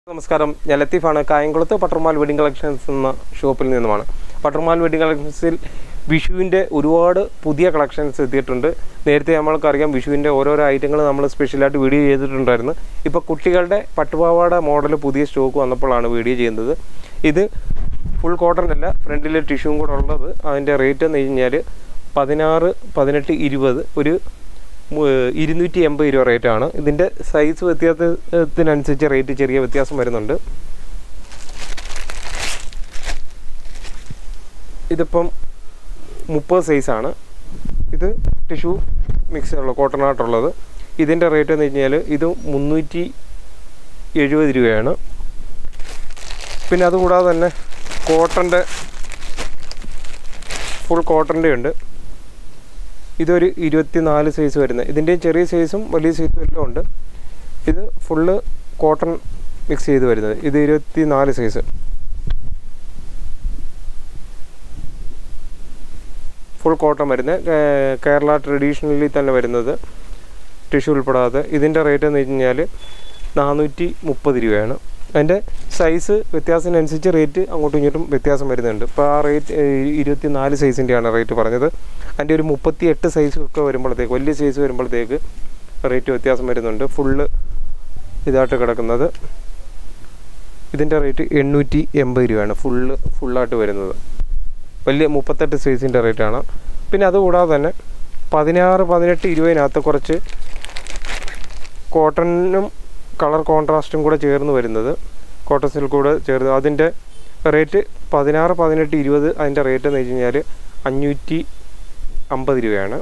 നമസ്കാരം ഞാൻ ലത്തീഫാണ് കായംകുളത്ത് പട്ടർമാൽ വെഡിങ് കളക്ഷൻസ് എന്ന ഷോപ്പിൽ നിന്നുമാണ് പട്ടർമാൽ വെഡിങ് കളക്ഷൻസിൽ വിഷുവിൻ്റെ ഒരുപാട് പുതിയ കളക്ഷൻസ് എത്തിയിട്ടുണ്ട് നേരത്തെ നമ്മൾക്കറിയാം വിഷുവിൻ്റെ ഓരോരോ ഐറ്റങ്ങൾ നമ്മൾ സ്പെഷ്യലായിട്ട് വീഡിയോ ചെയ്തിട്ടുണ്ടായിരുന്നു ഇപ്പോൾ കുട്ടികളുടെ പട്ടുപാവാട മോഡൽ പുതിയ സ്റ്റോക്ക് വന്നപ്പോഴാണ് വീഡിയോ ചെയ്യുന്നത് ഇത് ഫുൾ കോട്ടൺ അല്ല ഫ്രണ്ടിൽ ടിഷ്യൂവും കൂടെ ഉള്ളത് അതിൻ്റെ റേറ്റ് എന്ന് കഴിഞ്ഞാൽ പതിനാറ് പതിനെട്ട് ഇരുപത് ഒരു മു- ഇരുന്നൂറ്റി എൺപത് രൂപ റേറ്റാണ് ഇതിൻ്റെ സൈസ് വ്യത്യാസത്തിനനുസരിച്ച് റേറ്റ് ചെറിയ വ്യത്യാസം വരുന്നുണ്ട് ഇതിപ്പം മുപ്പത് സൈസാണ് ഇത് ടിഷ്യൂ മിക്സ് ഉള്ള കോട്ടൺ ആയിട്ടുള്ളത് ഇതിൻ്റെ റേറ്റ് എന്ന് കഴിഞ്ഞാൽ ഇത് മുന്നൂറ്റി എഴുപത് രൂപയാണ് പിന്നെ അതുകൂടാതെ തന്നെ കോട്ടൻ്റെ ഫുൾ കോട്ടൻ്റെ ഉണ്ട് ഇതൊരു ഇരുപത്തിനാല് സൈസ് വരുന്നത് ഇതിൻ്റെ ചെറിയ സൈസും വലിയ സൈസും എല്ലാം ഉണ്ട് ഇത് ഫുള്ള് കോട്ടൺ മിക്സ് ചെയ്ത് വരുന്നത് ഇത് ഇരുപത്തി നാല് സൈസ് ഫുൾ കോട്ടൺ വരുന്നത് കേ- കേരള ട്രഡീഷണലി തന്നെ വരുന്നത് ടിഷ്യൂ ഉൾപ്പെടാതെ ഇതിൻ്റെ റേറ്റ് എന്ന് വെച്ച് കഴിഞ്ഞാൽ നാനൂറ്റി മുപ്പത് രൂപയാണ് അതിൻ്റെ സൈസ് വ്യത്യാസത്തിനനുസരിച്ച് റേറ്റ് അങ്ങോട്ടും ഇങ്ങോട്ടും വ്യത്യാസം വരുന്നുണ്ട് ഇപ്പോൾ ആ റേറ്റ് ഇരുപത്തി നാല് സൈസിൻ്റെയാണ് റേറ്റ് പറഞ്ഞത് അതിൻ്റെ ഒരു മുപ്പത്തി എട്ട് സൈസ് ഒക്കെ വരുമ്പോഴത്തേക്ക് വലിയ സൈസ് വരുമ്പോഴത്തേക്ക് റേറ്റ് വ്യത്യാസം വരുന്നുണ്ട് ഫുള്ള് ഇതായിട്ട് കിടക്കുന്നത് ഇതിൻ്റെ റേറ്റ് എണ്ണൂറ്റി എൺപത് രൂപയാണ് ഫുള്ള് ഫുള്ളായിട്ട് വരുന്നത് വലിയ മുപ്പത്തെട്ട് സൈസിൻ്റെ റേറ്റാണ് പിന്നെ അതുകൂടാതെ തന്നെ പതിനാറ് പതിനെട്ട് ഇരുപതിനകത്ത് കുറച്ച് കോട്ടണും കളർ കോൺട്രാസ്റ്റും കൂടെ ചേർന്ന് വരുന്നത് കോട്ടൺ സിൽക്ക് കൂടെ ചേർന്ന് അതിൻ്റെ റേറ്റ് പതിനാറ് പതിനെട്ട് ഇരുപത് അതിൻ്റെ റേറ്റ് എന്ന് വെച്ച് കഴിഞ്ഞാൽ അഞ്ഞൂറ്റി അമ്പത് രൂപയാണ്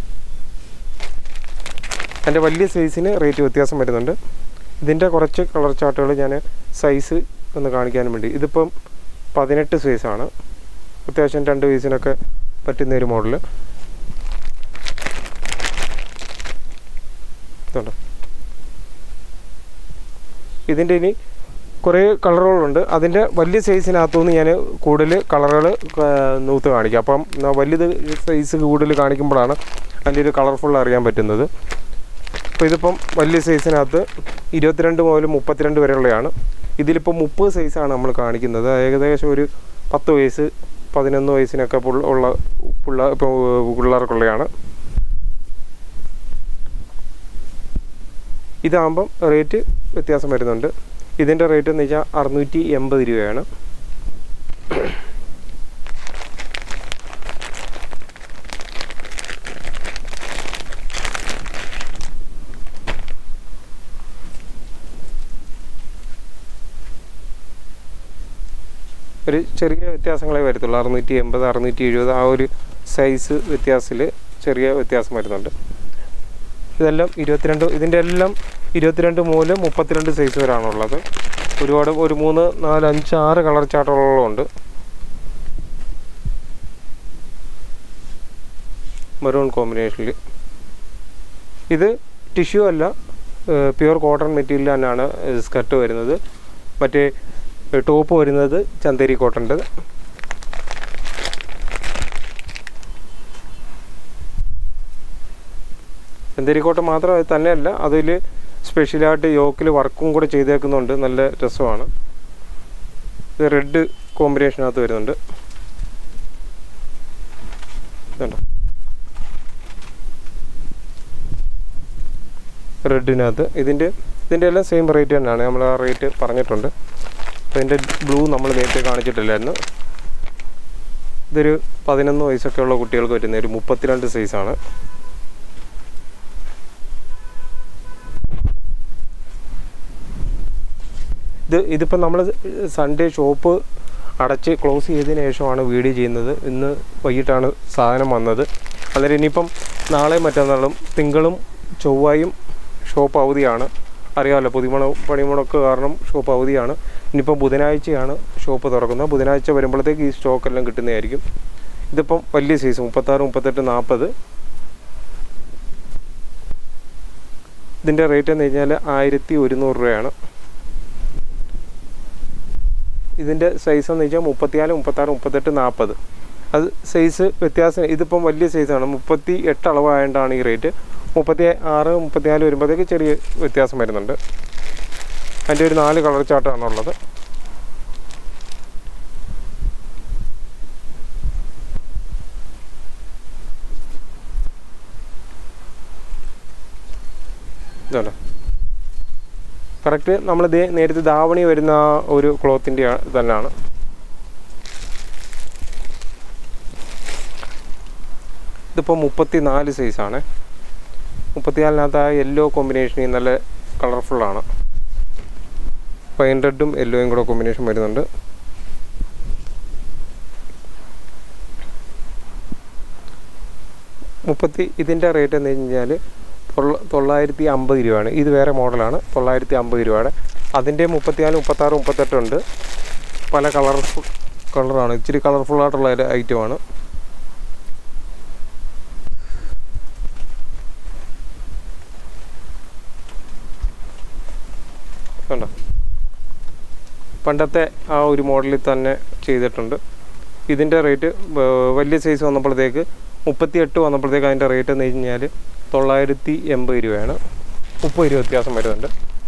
അതിൻ്റെ വലിയ സൈസിന് റേറ്റ് വ്യത്യാസം വരുന്നുണ്ട് ഇതിൻ്റെ കുറച്ച് കളർ ചാർട്ടുകൾ ഞാൻ സൈസ് ഒന്ന് കാണിക്കാൻ വേണ്ടി ഇതിപ്പം പതിനെട്ട് സൈസാണ് അത്യാവശ്യം രണ്ട് പീസിനൊക്കെ പറ്റുന്ന ഒരു മോഡൽ ഇതുണ്ട് ഇതിൻ്റെ ഇനി കുറേ കളറുകളുണ്ട് അതിൻ്റെ വലിയ സൈസിനകത്തുനിന്ന് ഞാൻ കൂടുതൽ കളറുകൾ നൂത്ത് കാണിക്കാം അപ്പം ന- വലുത് സൈസ് കൂടുതൽ കാണിക്കുമ്പോഴാണ് അതിൻ്റെ ഒരു കളർഫുൾ അറിയാൻ പറ്റുന്നത് അപ്പോൾ ഇതിപ്പം വലിയ സൈസിനകത്ത് ഇരുപത്തിരണ്ട് മുതൽ മുപ്പത്തിരണ്ട് വരെയുള്ളതാണ് ഇതിലിപ്പോൾ മുപ്പത് സൈസാണ് നമ്മൾ കാണിക്കുന്നത് ഏകദേശം ഒരു പത്ത് വയസ്സ് പതിനൊന്ന് വയസ്സിനൊക്കെ പുള്ള- ഉള്ള പിള്ള ഇപ്പോൾ പിള്ളേർക്കുള്ളതാണ് ഇതാകുമ്പം റേറ്റ് വ്യത്യാസം വരുന്നുണ്ട് ഇതിൻ്റെ റേറ്റ് എന്ന് വെച്ചാൽ അറുന്നൂറ്റി എൺപത് രൂപയാണ് ഒരു ചെറിയ വ്യത്യാസങ്ങളെ വരത്തുള്ളൂ അറുന്നൂറ്റി എൺപത് അറുന്നൂറ്റി എഴുപത് ആ ഒരു സൈസ് വ്യത്യാസത്തിൽ ചെറിയ വ്യത്യാസം വരുന്നുണ്ട് ഇതെല്ലാം ഇരുപത്തിരണ്ട് ഇതിൻ്റെ എല്ലാം ഇരുപത്തിരണ്ട് മുതൽ മുപ്പത്തിരണ്ട് സൈസ് വരാണുള്ളത് ഒരുപാട് ഒരു മൂന്ന് നാല് അഞ്ച് ആറ് കളർ ചാർട്ടുകളോളം ഉണ്ട് മെറൂൺ കോമ്പിനേഷനിൽ ഇത് ടിഷ്യൂ അല്ല പ്യുവർ കോട്ടൺ മെറ്റീരിയൽ തന്നെയാണ് സ്കർട്ട് വരുന്നത് മറ്റേ ടോപ്പ് വരുന്നത് ചന്തേരി കോട്ടൻ്റെ ചന്തേരി കോട്ടൺ മാത്രം തന്നെയല്ല അതിൽ സ്പെഷ്യലായിട്ട് യോക്കിൽ വർക്കും കൂടെ ചെയ്തേക്കുന്നുണ്ട് നല്ല രസമാണ് ഇത് റെഡ് കോമ്പിനേഷനകത്ത് വരുന്നുണ്ട് ഇതുണ്ടോ റെഡിനകത്ത് ഇതിൻ്റെ ഇതിൻ്റെ എല്ലാം സെയിം റേറ്റ് തന്നെയാണ് നമ്മൾ ആ റേറ്റ് പറഞ്ഞിട്ടുണ്ട് അപ്പോൾ ഇതിൻ്റെ ബ്ലൂ നമ്മൾ നേരത്തെ കാണിച്ചിട്ടില്ലായിരുന്നു ഇതൊരു പതിനൊന്ന് വയസ്സൊക്കെ ഉള്ള കുട്ടികൾക്ക് പറ്റുന്ന ഒരു മുപ്പത്തിരണ്ട് സൈസാണ് ഇത് ഇതിപ്പോൾ നമ്മൾ സൺഡേ ഷോപ്പ് അടച്ച് ക്ലോസ് ചെയ്തതിന് ശേഷമാണ് വീഡിയോ ചെയ്യുന്നത് ഇന്ന് വൈകിട്ടാണ് സാധനം വന്നത് അന്നേരം ഇനിയിപ്പം നാളെ മറ്റന്നാളും തിങ്കളും ചൊവ്വായും ഷോപ്പ് അവധിയാണ് അറിയാമല്ലോ പുതിമണ പണിമുടക്ക് കാരണം ഷോപ്പ് അവധിയാണ് ഇനിയിപ്പം ബുധനാഴ്ചയാണ് ഷോപ്പ് തുറക്കുന്നത് ബുധനാഴ്ച വരുമ്പോഴത്തേക്ക് ഈ സ്റ്റോക്കെല്ലാം കിട്ടുന്നതായിരിക്കും ഇതിപ്പം വലിയ സൈസ് മുപ്പത്താറ് മുപ്പത്തെട്ട് നാൽപ്പത് ഇതിൻ്റെ റേറ്റ് എന്ന് കഴിഞ്ഞാൽ ആയിരത്തി ഒരുന്നൂറ് രൂപയാണ് ഇതിൻ്റെ സൈസ് എന്ന് വെച്ചാൽ മുപ്പത്തിനാല് മുപ്പത്താറ് മുപ്പത്തെട്ട് നാൽപ്പത് അത് സൈസ് വ്യത്യാസം ഇതിപ്പം വലിയ സൈസാണ് മുപ്പത്തി എട്ട് അളവായതുകൊണ്ടാണ് ഈ റേറ്റ് മുപ്പത്തി ആറ് മുപ്പത്തിനാല് വരുമ്പോഴത്തേക്ക് ചെറിയ വ്യത്യാസം വരുന്നുണ്ട് അതിൻ്റെ ഒരു നാല് കളർ ചാർട്ടാണുള്ളത് ഇതുണ്ട് കറക്റ്റ് നമ്മൾ നേരത്തെ ധാവണി വരുന്ന ആ ഒരു ക്ലോത്തിൻ്റെ തന്നെയാണ് ഇതിപ്പോൾ മുപ്പത്തി നാല് സൈസാണ് മുപ്പത്തിനാലിനകത്ത് ആ യെല്ലോ കോമ്പിനേഷൻ നല്ല കളർഫുള്ളാണ് പൈൻ റെഡും യെല്ലോയും കൂടെ കോമ്പിനേഷൻ വരുന്നുണ്ട് മുപ്പത്തി ഇതിൻ്റെ റേറ്റ് എന്ന് കഴിഞ്ഞാൽ തൊള്ള- തൊള്ളായിരത്തി അമ്പത് രൂപയാണ് ഇത് വേറെ മോഡലാണ് തൊള്ളായിരത്തി അമ്പത് രൂപയുടെ അതിൻ്റെ മുപ്പത്തിനാല് മുപ്പത്താറ് മുപ്പത്തെട്ടുണ്ട് പല കളർഫുൾ കളറാണ് ഇച്ചിരി കളർഫുൾ ആയിട്ടുള്ള ഒരു ഐറ്റമാണ് കണ്ടോ പണ്ടത്തെ ആ ഒരു മോഡലിൽ തന്നെ ചെയ്തിട്ടുണ്ട് ഇതിൻ്റെ റേറ്റ് വലിയ സൈസ് വന്നപ്പോഴത്തേക്ക് മുപ്പത്തി എട്ട് വന്നപ്പോഴത്തേക്ക് അതിൻ്റെ റേറ്റ് എന്ന് കഴിഞ്ഞാൽ തൊള്ളായിരത്തി എൺപത് രൂപയാണ് മുപ്പത് രൂപ വ്യത്യാസം വരുന്നുണ്ട്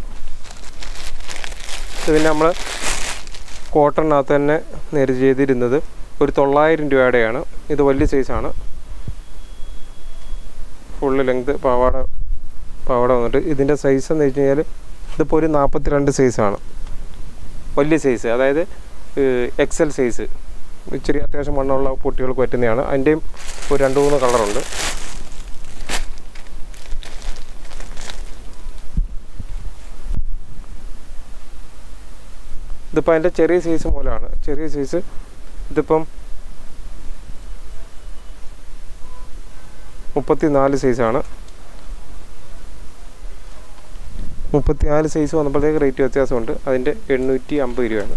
ഇത് പിന്നെ നമ്മൾ കോട്ടണിനകത്ത് തന്നെ നേരെ ചെയ്തിരുന്നത് ഒരു തൊള്ളായിരം രൂപയുടെയാണ് ഇത് വലിയ സൈസാണ് ഫുള്ള് ലെങ്ത് പാവാട പാവാട വന്നിട്ട് ഇതിൻ്റെ സൈസ് എന്ന് വെച്ച് കഴിഞ്ഞാൽ ഇതിപ്പോൾ ഒരു നാൽപ്പത്തി രണ്ട് സൈസാണ് വലിയ സൈസ് അതായത് എക്സൽ സൈസ് ഇച്ചിരി അത്യാവശ്യം വണ്ണമുള്ള കുട്ടികൾക്ക് പറ്റുന്നതാണ് അതിൻ്റെയും ഒരു രണ്ട് മൂന്ന് കളറുണ്ട് ഇതിപ്പോൾ അതിൻ്റെ ചെറിയ സൈസ് മൂലമാണ് ചെറിയ സൈസ് ഇതിപ്പം മുപ്പത്തി നാല് സൈസാണ് മുപ്പത്തി നാല് സൈസ് വന്നപ്പോഴത്തേക്ക് റേറ്റ് വ്യത്യാസമുണ്ട് അതിൻ്റെ എണ്ണൂറ്റി അമ്പത് രൂപയാണ്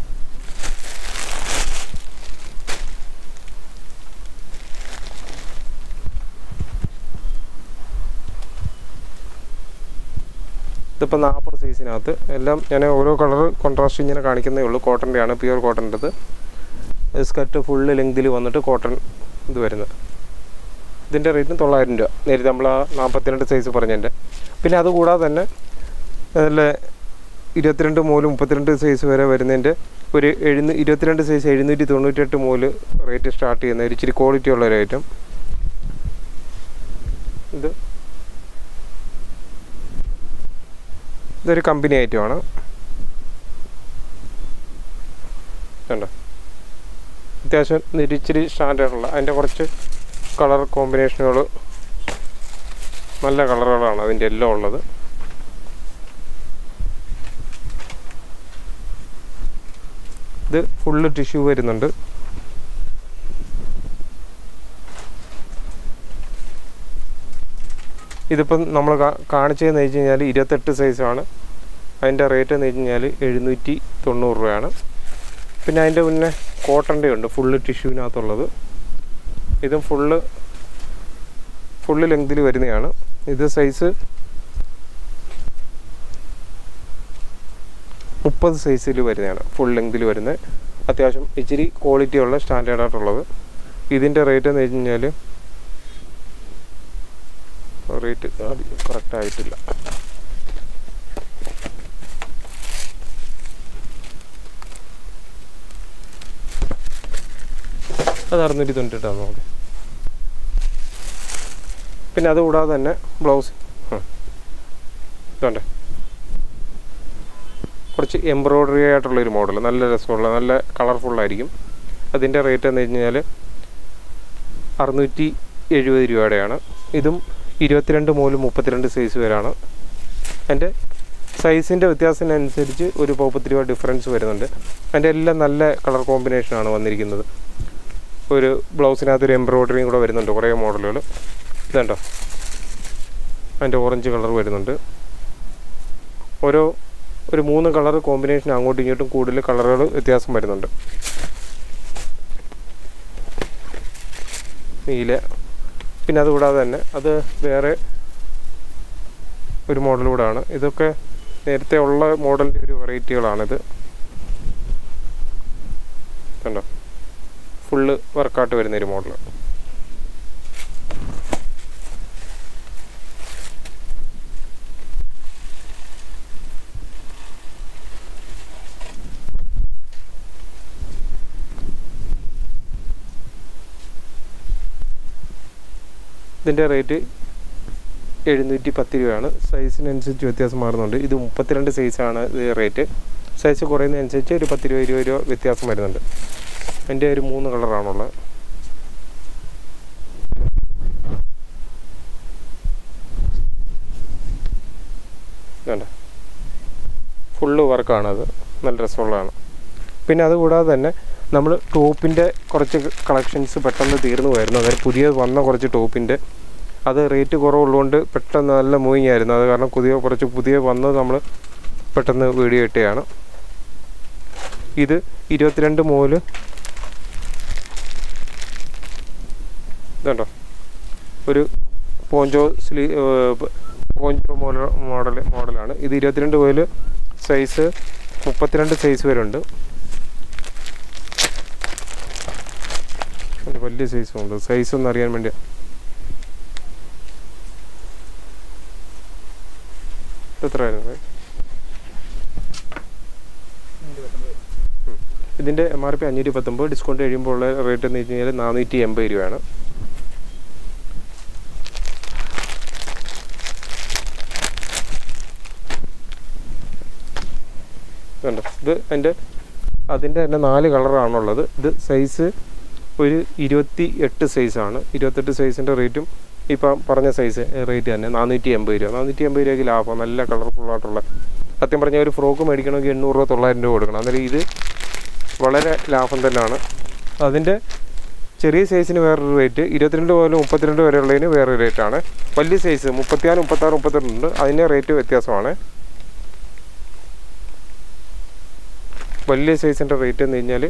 ഇതിപ്പോൾ നാൽപ്പത് സൈസിനകത്ത് എല്ലാം ഞാൻ ഓരോ കളർ കോൺട്രാസ്റ്റ് ഇങ്ങനെ കാണിക്കുന്നേ ഉള്ളൂ കോട്ടൻ്റെയാണ് പ്യുവർ കോട്ടൻ്റെത് സ്കർട്ട് ഫുള്ള് ലെങ്തിൽ വന്നിട്ട് കോട്ടൺ ഇത് വരുന്നത് ഇതിൻ്റെ റേറ്റിന് തൊള്ളായിരം രൂപ നേരത്തെ നമ്മൾ ആ നാൽപ്പത്തിരണ്ട് സൈസ് പറഞ്ഞതിൻ്റെ പിന്നെ അതുകൂടാതെ തന്നെ നല്ല ഇരുപത്തിരണ്ട് മുതൽ മുപ്പത്തിരണ്ട് സൈസ് വരെ വരുന്നതിൻ്റെ ഒരു എഴുന്നൂ ഇരുപത്തിരണ്ട് സൈസ് എഴുന്നൂറ്റി തൊണ്ണൂറ്റെട്ട് മുതൽ റേറ്റ് സ്റ്റാർട്ട് ചെയ്യുന്ന ഒരു ഇച്ചിരി ക്വാളിറ്റി ഉള്ള ഒരു ഐറ്റം ഇത് ഇതൊരു കമ്പനി ഐറ്റമാണ് കണ്ടോ അത്യാവശ്യം ഒരു ഇച്ചിരി സ്റ്റാൻഡേർഡുള്ള അതിൻ്റെ കുറച്ച് കളർ കോമ്പിനേഷനുകൾ നല്ല കളറുകളാണ് അതിൻ്റെ എല്ലാം ഉള്ളത് ഇത് ഫുള്ള് ടിഷ്യൂ വരുന്നുണ്ട് ഇതിപ്പം നമ്മൾ കാണിച്ചതെന്ന് വെച്ച് കഴിഞ്ഞാൽ ഇരുപത്തെട്ട് സൈസാണ് അതിൻ്റെ റേറ്റ് എന്ന് വെച്ച് കഴിഞ്ഞാൽ എഴുന്നൂറ്റി തൊണ്ണൂറ് രൂപയാണ് പിന്നെ അതിൻ്റെ മുന്നേ കോട്ടൻ്റെ ഉണ്ട് ഫുള്ള് ടിഷ്യൂവിനകത്തുള്ളത് ഇതും ഫുള്ള് ഫുള്ള് ലെങ്തിൽ വരുന്നതാണ് ഇത് സൈസ് മുപ്പത് സൈസിൽ വരുന്നതാണ് ഫുൾ ലെങ്തിൽ വരുന്നത് അത്യാവശ്യം ഇച്ചിരി ക്വാളിറ്റി ഉള്ള സ്റ്റാൻഡേർഡ് ആയിട്ടുള്ളത് ഇതിൻ്റെ റേറ്റ് എന്ന് വെച്ച് കഴിഞ്ഞാൽ റേറ്റ് കറക്റ്റ് ആയിട്ടില്ല അത് അറുന്നൂറ്റി തൊണ്ണൂറ്റെട്ടാണ് നമുക്ക് പിന്നെ അതുകൂടാതെ തന്നെ ബ്ലൗസ് ഇതുണ്ട് കുറച്ച് എംബ്രോയ്ഡറി ആയിട്ടുള്ളൊരു മോഡൽ നല്ല രസമുള്ള നല്ല കളർഫുള്ളായിരിക്കും അതിൻ്റെ റേറ്റ് എന്ന് വെച്ച് കഴിഞ്ഞാൽ അറുന്നൂറ്റി എഴുപത് രൂപയുടെയാണ് ഇതും ഇരുപത്തിരണ്ട് മുതൽ മുപ്പത്തിരണ്ട് സൈസ് വരെയാണ് അതിൻ്റെ സൈസിൻ്റെ വ്യത്യാസത്തിനനുസരിച്ച് ഒരു മുപ്പത്തി രൂപ ഡിഫറൻസ് വരുന്നുണ്ട് അതിൻ്റെ എല്ലാം നല്ല കളർ കോമ്പിനേഷനാണ് വന്നിരിക്കുന്നത് ഒരു ബ്ലൗസിനകത്ത് ഒരു എംബ്രോയ്ഡറിയും കൂടെ വരുന്നുണ്ട് കുറേ മോഡലുകൾ ഇതുണ്ടോ അതിൻ്റെ ഓറഞ്ച് കളർ വരുന്നുണ്ട് ഓരോ ഒരു മൂന്ന് കളർ കോമ്പിനേഷൻ അങ്ങോട്ടും ഇങ്ങോട്ടും കൂടുതൽ കളറുകൾ വ്യത്യാസം വരുന്നുണ്ട് നീല പിന്നെ അതുകൂടാതെ തന്നെ അത് വേറെ ഒരു മോഡൽ കൂടാണ് ഇതൊക്കെ നേരത്തെ ഉള്ള മോഡലിൻ്റെ ഒരു വെറൈറ്റികളാണിത് കണ്ടോ ഫുള്ള് വർക്കൗട്ട് വരുന്ന ഒരു മോഡൽ ഇതിൻ്റെ റേറ്റ് എഴുന്നൂറ്റി പത്ത് രൂപയാണ് സൈസിനനുസരിച്ച് വ്യത്യാസം മാറുന്നുണ്ട് ഇത് മുപ്പത്തിരണ്ട് സൈസാണ് ഇത് റേറ്റ് സൈസ് കുറയുന്നതനുസരിച്ച് ഒരു പത്ത് രൂപ ഇരുപത് രൂപ വ്യത്യാസം വരുന്നുണ്ട് എൻ്റെ ഒരു മൂന്ന് കളറാണുള്ളത് വേണ്ട ഫുള്ള് വർക്കാണത് നല്ല രസമുള്ളതാണ് പിന്നെ അതുകൂടാതെ തന്നെ നമ്മൾ ടോപ്പിൻ്റെ കുറച്ച് കളക്ഷൻസ് പെട്ടെന്ന് തീർന്നു പോയിരുന്നു അതായത് പുതിയ വന്ന കുറച്ച് ടോപ്പിൻ്റെ അത് റേറ്റ് കുറവുള്ളതുകൊണ്ട് പെട്ടെന്ന് നല്ല മൂവിങ് ആയിരുന്നു അത് കാരണം പുതിയ കുറച്ച് പുതിയ വന്നത് നമ്മൾ പെട്ടെന്ന് വീഡിയോ ഇട്ടുകയാണ് ഇത് ഇരുപത്തിരണ്ട് മുതൽ ഇതുണ്ടോ ഒരു പോഞ്ചോ സ്ലീ പോഞ്ചോ മോഡൽ മോഡൽ മോഡലാണ് ഇത് ഇരുപത്തിരണ്ട് മുതൽ സൈസ് മുപ്പത്തിരണ്ട് സൈസ് വരെ ഉണ്ട് ഉണ്ട്, വലിയ സൈസും ഉണ്ട് സൈസ് ഒന്ന് അറിയാൻ വേണ്ടി എത്ര ആയിരുന്നു ഇതിൻ്റെ എം ആർ പി അഞ്ഞൂറ്റി പത്തൊമ്പത് ഡിസ്കൗണ്ട് കഴിയുമ്പോൾ ഉള്ള റേറ്റ് എന്ന് വെച്ച് കഴിഞ്ഞാൽ നാനൂറ്റി എൺപത് രൂപയാണ് കണ്ടോ ഇത് എൻ്റെ അതിൻ്റെ തന്നെ നാല് കളറാണുള്ളത് ഇത് സൈസ് ഒരു ഇരുപത്തി എട്ട് സൈസാണ് ഇരുപത്തെട്ട് സൈസിൻ്റെ റേറ്റും ഇപ്പം പറഞ്ഞ സൈസ് റേറ്റ് തന്നെ നാനൂറ്റി എൺപത് രൂപ നാനൂറ്റി എൺപത് രൂപയ്ക്ക് ലാഭം നല്ല കളർഫുള്ളായിട്ടുള്ള സത്യം പറഞ്ഞാൽ ഒരു ഫ്രോക്ക് മേടിക്കണമെങ്കിൽ എണ്ണൂറ് രൂപ തൊള്ളായിരം രൂപ കൊടുക്കണം അന്നേരം ഇത് വളരെ ലാഭം തന്നെയാണ് അതിൻ്റെ ചെറിയ സൈസിന് വേറൊരു റേറ്റ് ഇരുപത്തിരണ്ട് മുതൽ മുപ്പത്തിരണ്ട് വരെയുള്ളതിന് വേറൊരു റേറ്റാണ് വലിയ സൈസ് മുപ്പത്തിനാല് മുപ്പത്താറ് മുപ്പത്തിരണ്ട് അതിൻ്റെ റേറ്റ് വ്യത്യാസമാണ് വലിയ സൈസിൻ്റെ റേറ്റ് എന്ന് കഴിഞ്ഞാൽ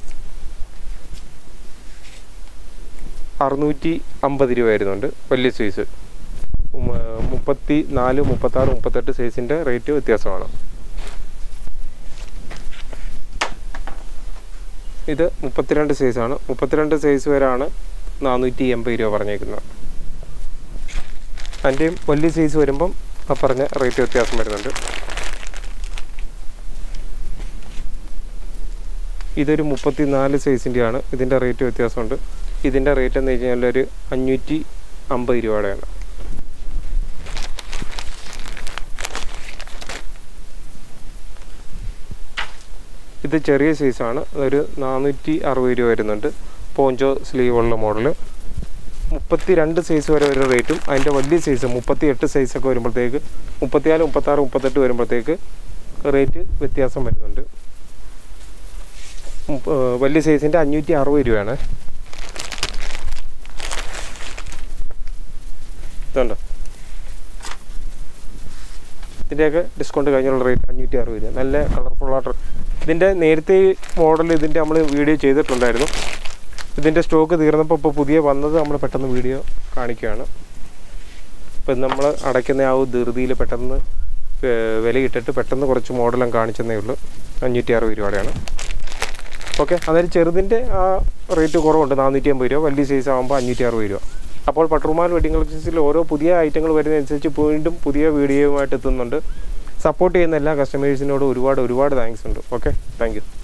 അറുന്നൂറ്റി അമ്പത് രൂപ വരുന്നുണ്ട് വലിയ സൈസ് ഉം, മുപ്പത്തി നാല് മുപ്പത്താറ് മുപ്പത്തെട്ട് സൈസിൻ്റെ റേറ്റ് വ്യത്യാസമാണ് ഇത് മുപ്പത്തിരണ്ട് സൈസാണ് മുപ്പത്തിരണ്ട് സൈസ് വരെയാണ് നാനൂറ്റി എൺപത് രൂപ പറഞ്ഞേക്കുന്നത് അതിൻ്റെയും വലിയ സൈസ് വരുമ്പം ആ പറഞ്ഞ റേറ്റ് വ്യത്യാസം വരുന്നുണ്ട് ഇതൊരു മുപ്പത്തി നാല് സൈസിൻ്റെയാണ് ഇതിൻ്റെ റേറ്റ് വ്യത്യാസമുണ്ട് ഇതിൻ്റെ റേറ്റ് എന്ന് വെച്ച് കഴിഞ്ഞാൽ ഒരു അഞ്ഞൂറ്റി അമ്പത് രൂപയുടെയാണ് ഇത് ചെറിയ സൈസാണ് ഒരു നാനൂറ്റി അറുപത് രൂപ വരുന്നുണ്ട് പോഞ്ചോ സ്ലീവ് ഉള്ള മോഡൽ മുപ്പത്തി രണ്ട് സൈസ് വരെ ഒരു റേറ്റും അതിൻ്റെ വലിയ സൈസ് മുപ്പത്തി എട്ട് സൈസൊക്കെ വരുമ്പോഴത്തേക്ക് മുപ്പത്തിനാല് മുപ്പത്താറ് മുപ്പത്തെട്ട് വരുമ്പോഴത്തേക്ക് റേറ്റ് വ്യത്യാസം വരുന്നുണ്ട് മുപ്പ- ഏർ വലിയ സൈസിൻ്റെ അഞ്ഞൂറ്റി അറുപത് രൂപയാണ് ഇതുണ്ടോ ഇതിൻ്റെയൊക്കെ ഡിസ്കൗണ്ട് കഴിഞ്ഞുള്ള റേറ്റ് അഞ്ഞൂറ്റി അറുപത് രൂപ നല്ല കളർഫുള്ളായിട്ട് ഇതിൻ്റെ നേരത്തെ മോഡൽ ഇതിൻ്റെ നമ്മൾ വീഡിയോ ചെയ്തിട്ടുണ്ടായിരുന്നു ഇതിൻ്റെ സ്റ്റോക്ക് തീർന്നപ്പോൾ ഇപ്പോൾ പുതിയ വന്നത് നമ്മൾ പെട്ടെന്ന് വീഡിയോ കാണിക്കുകയാണ് ഇപ്പം നമ്മൾ അടയ്ക്കുന്ന ആ ഒരു ധൃതിയിൽ പെട്ടെന്ന് ഏർ വിലയിട്ടിട്ട് പെട്ടെന്ന് കുറച്ച് മോഡലും കാണിച്ചെന്നേ ഉള്ളൂ അഞ്ഞൂറ്റി അറുപത് രൂപയുടെയാണ് ഓക്കെ അതായത് ചെറുതിൻ്റെ ആ റേറ്റ് കുറവുണ്ട് നാനൂറ്റി അമ്പത് രൂപ വലിയ സൈസ് ആകുമ്പോൾ അഞ്ഞൂറ്റി അറുപത് രൂപ അപ്പോൾ പട്ടർമാൽ വെഡിങ് കളക്ഷൻസിൽ ഓരോ പുതിയ ഐറ്റങ്ങൾ വരുന്നതനുസരിച്ച് വീണ്ടും പുതിയ വീഡിയോയുമായിട്ട് എത്തുന്നുണ്ട് സപ്പോർട്ട് ചെയ്യുന്ന എല്ലാ കസ്റ്റമേഴ്സിനോടും ഒരുപാട് ഒരുപാട് താങ്ക്സ് ഉണ്ട് ഓക്കെ താങ്ക് യു